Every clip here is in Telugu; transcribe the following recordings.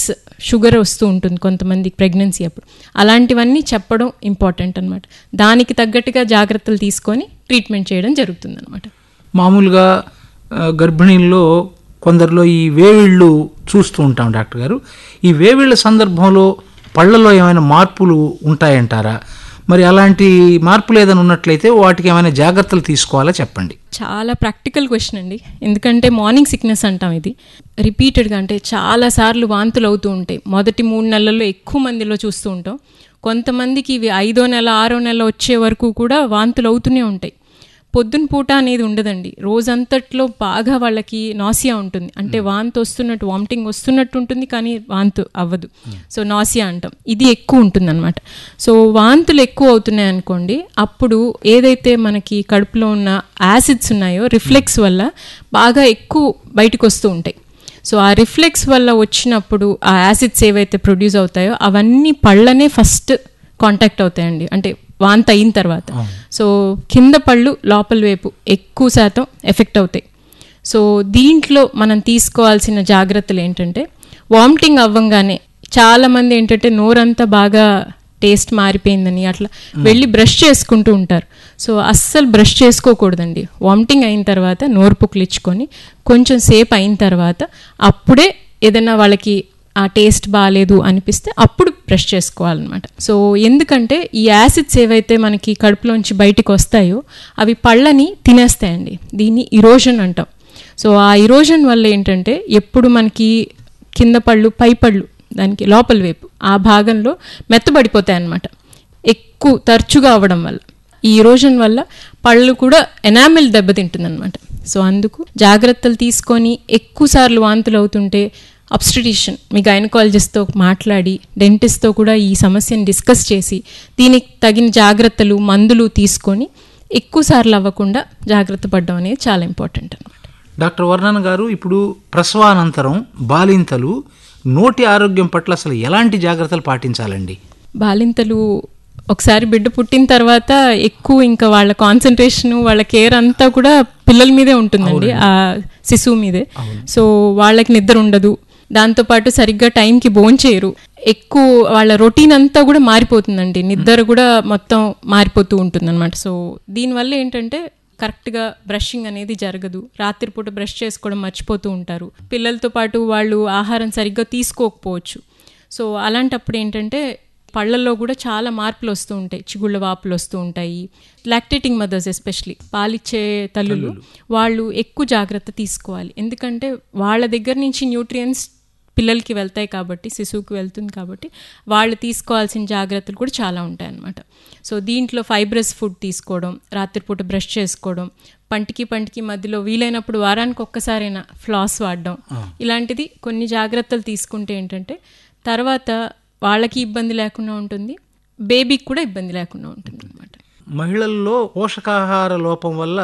షుగర్ వస్తూ ఉంటుంది కొంతమంది ప్రెగ్నెన్సీ అప్పుడు అలాంటివన్నీ చెప్పడం ఇంపార్టెంట్ అనమాట దానికి తగ్గట్టుగా జాగ్రత్తలు తీసుకొని ట్రీట్మెంట్ చేయడం జరుగుతుంది అనమాట మామూలుగా ఆ, గర్భిణీల్లో కొందరిలో ఈ వేవిళ్ళు చూస్తూ ఉంటాం డాక్టర్ గారు ఈ వేవిళ్ళ సందర్భంలో పళ్ళలో ఏమైనా మార్పులు ఉంటాయంటారా మరి అలాంటి మార్పులు ఏదైనా ఉన్నట్లయితే వాటికి ఏమైనా జాగ్రత్తలు తీసుకోవాలా చెప్పండి చాలా ప్రాక్టికల్ క్వశ్చన్ అండి ఎందుకంటే మార్నింగ్ సిక్నెస్ అంటాం ఇది రిపీటెడ్గా అంటే చాలా సార్లు వాంతులు అవుతూ ఉంటాయి మొదటి మూడు నెలల్లో ఎక్కువ మందిలో చూస్తూ ఉంటాం కొంతమందికి ఇవి ఐదో నెల ఆరో నెల వచ్చే వరకు కూడా వాంతులు అవుతూనే ఉంటాయి పొద్దున పూట అనేది ఉండదండి రోజంతట్లో బాగా వాళ్ళకి నాసియా ఉంటుంది అంటే వాంతి వస్తున్నట్టు వామిటింగ్ వస్తున్నట్టు ఉంటుంది కానీ వాంతు అవ్వదు సో నాసియా అంటాం ఇది ఎక్కువ ఉంటుంది అనమాట సో వాంతులు ఎక్కువ అవుతున్నాయి అనుకోండి అప్పుడు ఏదైతే మనకి కడుపులో ఉన్న యాసిడ్స్ ఉన్నాయో రిఫ్లెక్స్ వల్ల బాగా ఎక్కువ బయటకు వస్తూ ఉంటాయి సో ఆ రిఫ్లెక్స్ వల్ల వచ్చినప్పుడు ఆ యాసిడ్స్ ఏవైతే ప్రొడ్యూస్ అవుతాయో అవన్నీ పళ్ళనే ఫస్ట్ కాంటాక్ట్ అవుతాయండి అంటే వాంత అయిన తర్వాత సో కింద పళ్ళు లోపల వైపు ఎక్కువ శాతం ఎఫెక్ట్ అవుతాయి సో దీంట్లో మనం తీసుకోవాల్సిన జాగ్రత్తలు ఏంటంటే వామిటింగ్ అవ్వంగానే చాలా మంది ఏంటంటే నోరంతా బాగా టేస్ట్ మారిపోయిందని అట్లా వెళ్ళి బ్రష్ చేసుకుంటూ ఉంటారు సో అస్సలు బ్రష్ చేసుకోకూడదండి వామిటింగ్ అయిన తర్వాత నోరు పుక్కిలిచ్చుకొని కొంచెం సేపు అయిన తర్వాత అప్పుడే ఏదైనా వాళ్ళకి ఆ టేస్ట్ బాగాలేదు అనిపిస్తే అప్పుడు బ్రష్ చేసుకోవాలన్నమాట సో ఎందుకంటే ఈ యాసిడ్స్ ఏవైతే మనకి కడుపులోంచి బయటికి వస్తాయో అవి పళ్ళని తినేస్తాయండి దీన్ని ఇరోజన్ అంటాం సో ఆ ఇరోజన్ వల్ల ఏంటంటే ఎప్పుడు మనకి కింద పళ్ళు పై పళ్ళు దానికి లోపల వైపు ఆ భాగంలో మెత్తబడిపోతాయి అన్నమాట ఎక్కువ తరచుగా అవ్వడం వల్ల ఈ ఇరోజన్ వల్ల పళ్ళు కూడా ఎనామిల్ దెబ్బతింటుంది అనమాట సో అందుకు జాగ్రత్తలు తీసుకొని ఎక్కువ సార్లు వాంతులు అవుతుంటే అబ్స్టిటిషన్ మీ గైనకాలజిస్ట్తో మాట్లాడి డెంటిస్ట్తో కూడా ఈ సమస్యను డిస్కస్ చేసి దీనికి తగిన జాగ్రత్తలు మందులు తీసుకొని ఎక్కువ సార్లు అవ్వకుండా జాగ్రత్త పడడం అనేది చాలా ఇంపార్టెంట్ అనమాట డాక్టర్ వర్ణన్ గారు ఇప్పుడు ప్రసవానంతరం బాలింతలు నోటి ఆరోగ్యం పట్ల అసలు ఎలాంటి జాగ్రత్తలు పాటించాలండి బాలింతలు ఒకసారి బిడ్డ పుట్టిన తర్వాత ఎక్కువ ఇంకా వాళ్ళ కాన్సన్ట్రేషన్ వాళ్ళ కేర్ అంతా కూడా పిల్లల మీదే ఉంటుందండి ఆ శిశువు మీదే సో వాళ్ళకి నిద్ర ఉండదు దాంతోపాటు సరిగ్గా టైంకి భోంచేయరు ఎక్కువ వాళ్ళ రొటీన్ అంతా కూడా మారిపోతుందండి నిద్ర కూడా మొత్తం మారిపోతూ ఉంటుంది అనమాట సో దీనివల్ల ఏంటంటే కరెక్ట్గా బ్రషింగ్ అనేది జరగదు రాత్రిపూట బ్రష్ చేసుకోవడం మర్చిపోతూ ఉంటారు పిల్లలతో పాటు వాళ్ళు ఆహారం సరిగ్గా తీసుకోకపోవచ్చు సో అలాంటప్పుడు ఏంటంటే పళ్ళల్లో కూడా చాలా మార్పులు వస్తూ ఉంటాయి చిగుళ్ళ వాపులు వస్తూ ఉంటాయి లాక్టేటింగ్ మదర్స్ ఎస్పెషలీ పాలిచ్చే తల్లులు వాళ్ళు ఎక్కువ జాగ్రత్త తీసుకోవాలి ఎందుకంటే వాళ్ళ దగ్గర నుంచి న్యూట్రియన్స్ పిల్లలకి వెళ్తాయి కాబట్టి శిశువుకి వెళ్తుంది కాబట్టి వాళ్ళు తీసుకోవాల్సిన జాగ్రత్తలు కూడా చాలా ఉంటాయి అన్నమాట సో దీంట్లో ఫైబ్రస్ ఫుడ్ తీసుకోవడం రాత్రిపూట బ్రష్ చేసుకోవడం పంటికి పంటికి మధ్యలో వీలైనప్పుడు వారానికి ఒక్కసారైనా ఫ్లాస్ వాడడం ఇలాంటిది కొన్ని జాగ్రత్తలు తీసుకుంటే ఏంటంటే తర్వాత వాళ్ళకి ఇబ్బంది లేకుండా ఉంటుంది బేబీకి కూడా ఇబ్బంది లేకుండా ఉంటుంది అనమాట మహిళల్లో పోషకాహార లోపం వల్ల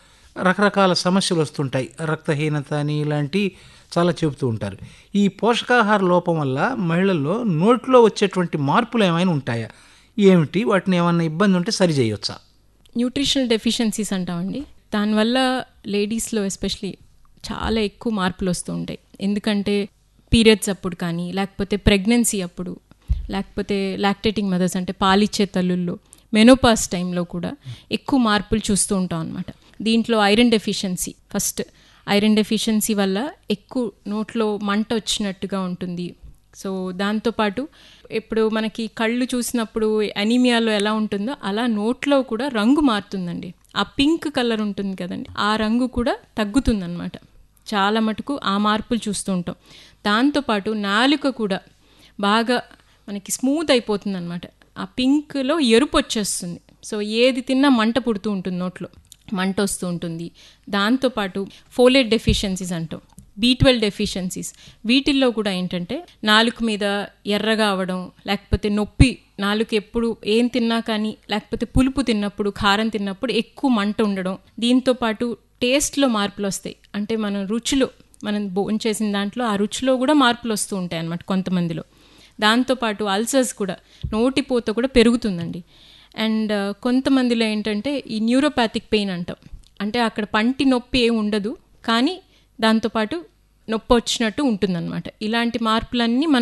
రకరకాల సమస్యలు వస్తుంటాయి రక్తహీనత అని ఇలాంటి చాలా చెబుతూ ఉంటారు ఈ పోషకాహార లోపం వల్ల మహిళల్లో నోట్లో వచ్చేటువంటి మార్పులు ఏమైనా ఉంటాయా ఏమిటి వాటిని ఏమైనా ఇబ్బంది ఉంటే సరి చేయొచ్చా న్యూట్రిషనల్ డెఫిషియన్సీస్ అంటామండి దానివల్ల లేడీస్లో ఎస్పెషలీ చాలా ఎక్కువ మార్పులు వస్తూ ఉంటాయి ఎందుకంటే పీరియడ్స్ అప్పుడు కానీ లేకపోతే ప్రెగ్నెన్సీ అప్పుడు లేకపోతే లాక్టేటింగ్ మదర్స్ అంటే పాలిచ్చే తల్లుల్లో మెనోపాస్ టైంలో కూడా ఎక్కువ మార్పులు చూస్తూ ఉంటాం అనమాట దీంట్లో iron deficiency first iron deficiency వల్ల ఎక్కువ నోట్లో మంట వచ్చినట్టుగా ఉంటుంది సో దాంతోపాటు ఇప్పుడు మనకి కళ్ళు చూసినప్పుడు అనీమియాలో ఎలా ఉంటుందో అలా నోట్లో కూడా రంగు మారుతుందండి ఆ పింక్ కలర్ ఉంటుంది కదండి ఆ రంగు కూడా తగ్గుతుందన్నమాట చాలా మటుకు ఆ మార్పులు చూస్తూ ఉంటాం దాంతోపాటు నాలుక కూడా బాగా మనకి స్మూత్ అయిపోతుంది అనమాట ఆ పింక్లో ఎరుపు వచ్చేస్తుంది సో ఏది తిన్నా మంట పుడుతూ ఉంటుంది నోట్లో మంట వస్తూ ఉంటుంది దాంతోపాటు ఫోలేట్ డెఫిషియన్సీస్ అంటాం బీ ట్వెల్వ్ డెఫిషియన్సీస్ వీటిల్లో కూడా ఏంటంటే నాలుక మీద ఎర్రగా అవడం లేకపోతే నొప్పి నాలుక ఎప్పుడు ఏం తిన్నా కానీ లేకపోతే పులుపు తిన్నప్పుడు కారం తిన్నప్పుడు ఎక్కువ మంట ఉండడం దీంతో పాటు టేస్ట్లో మార్పులు వస్తాయి అంటే మనం రుచిలో మనం భోజనం చేసిన దాంట్లో ఆ రుచిలో కూడా మార్పులు వస్తూ ఉంటాయి అన్నమాట కొంతమందిలో దాంతోపాటు అల్సర్స్ కూడా నోటిపోత కూడా పెరుగుతుందండి అండ్ కొంతమందిలో ఏంటంటే ఈ న్యూరోపాథిక్ పెయిన్ అంటాం అంటే అక్కడ పంటి నొప్పి ఏమి ఉండదు కానీ దాంతోపాటు నొప్పి వచ్చినట్టు ఉంటుందన్నమాట ఇలాంటి మార్పులన్నీ మనం